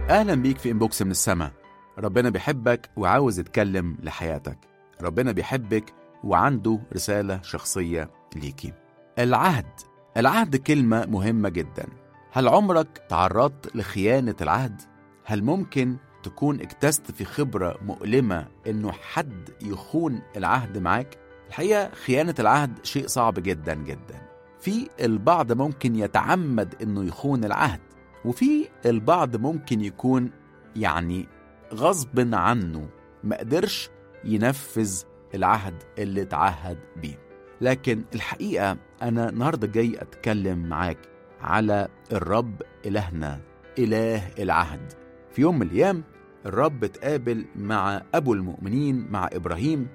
أهلا بيك في إنبوكس من السما ربنا بيحبك وعاوز يتكلم لحياتك ربنا بيحبك وعنده رسالة شخصية ليكي العهد العهد كلمة مهمة جدا هل عمرك تعرضت لخيانة العهد؟ هل ممكن تكون اكتست في خبرة مؤلمة إنه حد يخون العهد معاك؟ الحقيقة خيانة العهد شيء صعب جدا جدا في البعض ممكن يتعمد إنه يخون العهد وفي البعض ممكن يكون يعني غصب عنه ما قدرش ينفذ العهد اللي اتعهد بيه لكن الحقيقة أنا النهاردة جاي أتكلم معاك على الرب إلهنا إله العهد في يوم من الأيام الرب اتقابل مع أبو المؤمنين مع إبراهيم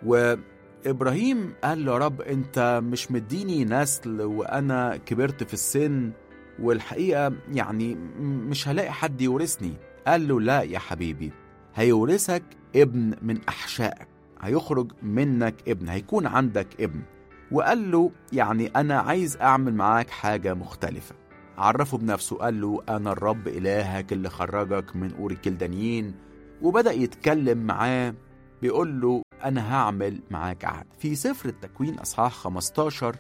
وإبراهيم قال له يا رب أنت مش مديني نسل وأنا كبرت في السن والحقيقة يعني مش هلاقي حد يورثني قال له لا يا حبيبي هيورثك ابن من أحشائك هيخرج منك ابن هيكون عندك ابن وقال له يعني أنا عايز أعمل معاك حاجة مختلفة عرفه بنفسه قال له أنا الرب إلهك اللي خرجك من أور الكلدانيين وبدأ يتكلم معاه بيقول له أنا هعمل معاك عهد في سفر التكوين أصحاح 15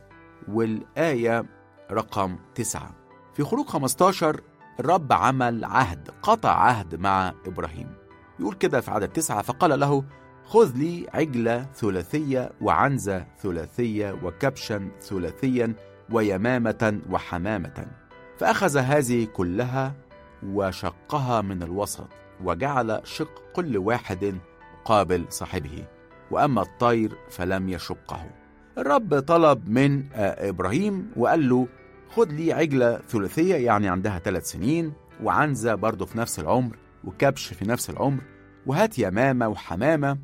والآية رقم 9 في خروج 15 الرب عمل عهد قطع عهد مع إبراهيم يقول كده في عدد تسعة فقال له خذ لي عجلة ثلاثية وعنزة ثلاثية وكبشا ثلاثيا ويمامة وحمامة فأخذ هذه كلها وشقها من الوسط وجعل شق كل واحد قابل صاحبه وأما الطير فلم يشقه الرب طلب من إبراهيم وقال له خد لي عجلة ثلاثية يعني عندها ثلاث سنين وعنزة برضه في نفس العمر وكبش في نفس العمر وهات يمامة وحمامة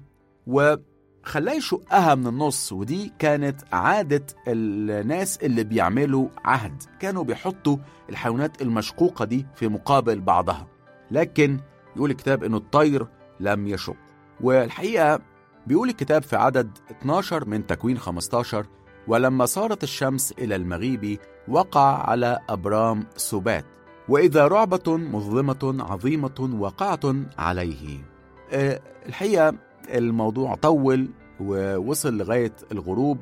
وخلاه يشقها من النص ودي كانت عادة الناس اللي بيعملوا عهد كانوا بيحطوا الحيوانات المشقوقة دي في مقابل بعضها لكن يقول الكتاب انه الطير لم يشق والحقيقة بيقول الكتاب في عدد 12 من تكوين 15 ولما صارت الشمس إلى المغيب وقع على أبرام سبات وإذا رعبة مظلمة عظيمة وقعت عليه أه الحقيقة الموضوع طول ووصل لغاية الغروب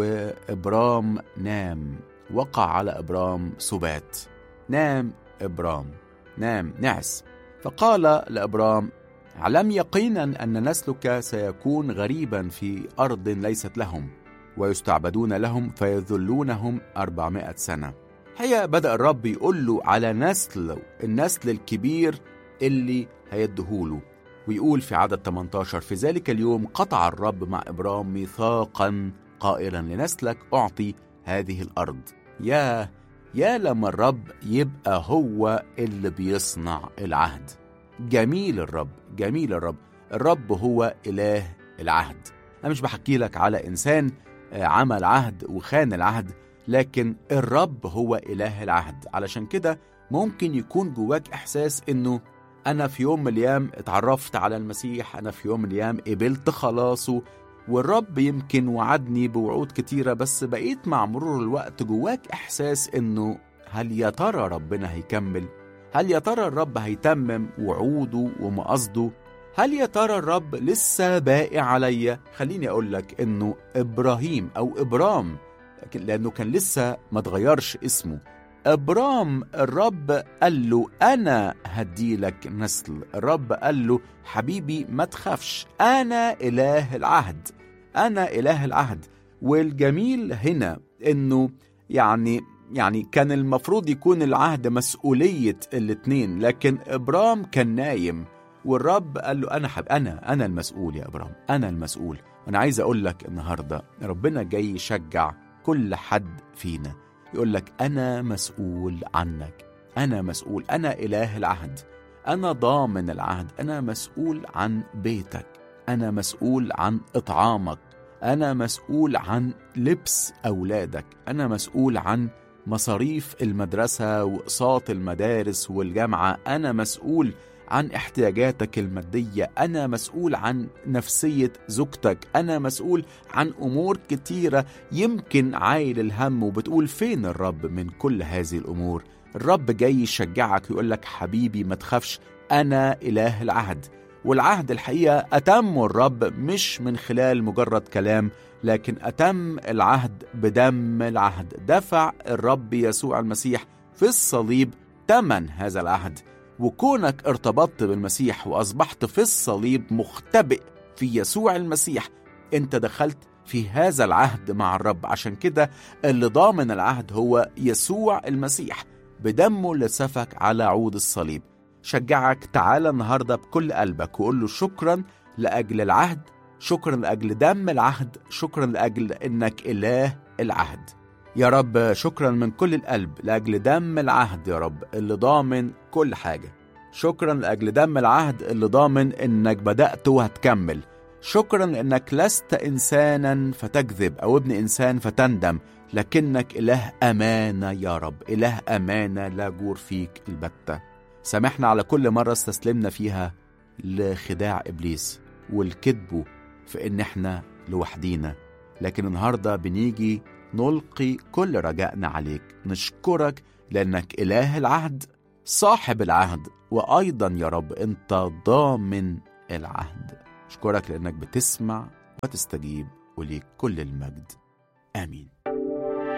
وإبرام نام وقع على إبرام سبات نام إبرام نام نعس فقال لإبرام اعلم يقينا أن نسلك سيكون غريبا في أرض ليست لهم ويستعبدون لهم فيذلونهم أربعمائة سنة هي بدأ الرب يقول له على نسل النسل الكبير اللي هيدهوله ويقول في عدد 18 في ذلك اليوم قطع الرب مع إبرام ميثاقا قائلا لنسلك أعطي هذه الأرض يا يا لما الرب يبقى هو اللي بيصنع العهد جميل الرب جميل الرب الرب هو إله العهد أنا مش بحكي لك على إنسان عمل عهد وخان العهد لكن الرب هو إله العهد علشان كده ممكن يكون جواك إحساس إنه أنا في يوم من الأيام اتعرفت على المسيح أنا في يوم من الأيام قبلت خلاصه والرب يمكن وعدني بوعود كتيرة بس بقيت مع مرور الوقت جواك إحساس إنه هل يا ترى ربنا هيكمل؟ هل يا ترى الرب هيتمم وعوده ومقصده؟ هل يا ترى الرب لسه باقي عليا؟ خليني أقول لك إنه إبراهيم أو إبرام لأنه كان لسه ما تغيرش اسمه إبرام الرب قال له أنا هدي لك نسل الرب قال له حبيبي ما تخافش أنا إله العهد أنا إله العهد والجميل هنا إنه يعني يعني كان المفروض يكون العهد مسؤولية الاتنين لكن إبرام كان نايم والرب قال له أنا حب أنا أنا المسؤول يا إبرام أنا المسؤول أنا عايز أقول لك النهاردة ربنا جاي يشجع كل حد فينا يقول لك أنا مسؤول عنك أنا مسؤول أنا إله العهد أنا ضامن العهد أنا مسؤول عن بيتك أنا مسؤول عن إطعامك أنا مسؤول عن لبس أولادك أنا مسؤول عن مصاريف المدرسة وأقساط المدارس والجامعة أنا مسؤول عن احتياجاتك المادية أنا مسؤول عن نفسية زوجتك أنا مسؤول عن أمور كتيرة يمكن عايل الهم وبتقول فين الرب من كل هذه الأمور الرب جاي يشجعك ويقول لك حبيبي ما تخافش أنا إله العهد والعهد الحقيقة أتم الرب مش من خلال مجرد كلام لكن أتم العهد بدم العهد دفع الرب يسوع المسيح في الصليب تمن هذا العهد وكونك ارتبطت بالمسيح وأصبحت في الصليب مختبئ في يسوع المسيح انت دخلت في هذا العهد مع الرب عشان كده اللي ضامن العهد هو يسوع المسيح بدمه اللي سفك على عود الصليب شجعك تعالى النهارده بكل قلبك وقول له شكرا لاجل العهد شكرا لاجل دم العهد شكرا لاجل انك اله العهد يا رب شكرا من كل القلب لاجل دم العهد يا رب اللي ضامن كل حاجه شكرا لاجل دم العهد اللي ضامن انك بدات وهتكمل شكرا لانك لست انسانا فتكذب او ابن انسان فتندم لكنك اله امانه يا رب اله امانه لا جور فيك البته سامحنا على كل مره استسلمنا فيها لخداع ابليس والكذبه في ان احنا لوحدينا لكن النهارده بنيجي نلقي كل رجائنا عليك نشكرك لانك اله العهد صاحب العهد وايضا يا رب انت ضامن العهد اشكرك لانك بتسمع وتستجيب وليك كل المجد امين